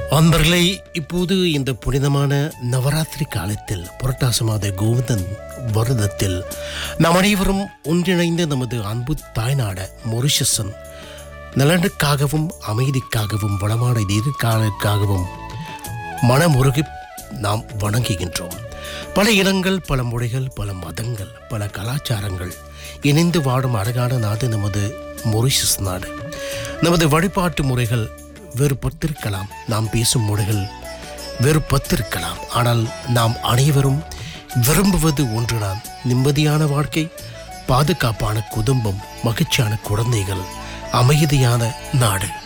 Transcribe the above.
அன்பர்களே இப்போது இந்த புனிதமான நவராத்திரி காலத்தில் புரட்டாசி மாத கோவிந்தன் வருடத்தில் நாம் அனைவரும் ஒன்றிணைந்து நமது அன்பு தாய்நாட மொரிஷசன் நலனுக்காகவும் அமைதிக்காகவும் வளமான எதிர்காலக்காகவும் மனமுருகி நாம் வணங்குகின்றோம் பல இனங்கள் பல மொழிகள் பல மதங்கள் பல கலாச்சாரங்கள் இணைந்து வாடும் அழகான நாடு நமது மொரிஷஸ் நாடு நமது வழிபாட்டு முறைகள் வேறுபட்டிருக்கலாம் நாம் பேசும் மொழிகள் வேறுபட்டிருக்கலாம் ஆனால் நாம் அனைவரும் விரும்புவது ஒன்றுதான் நிம்மதியான வாழ்க்கை பாதுகாப்பான குடும்பம் மகிழ்ச்சியான குழந்தைகள் அமைதியான நாடு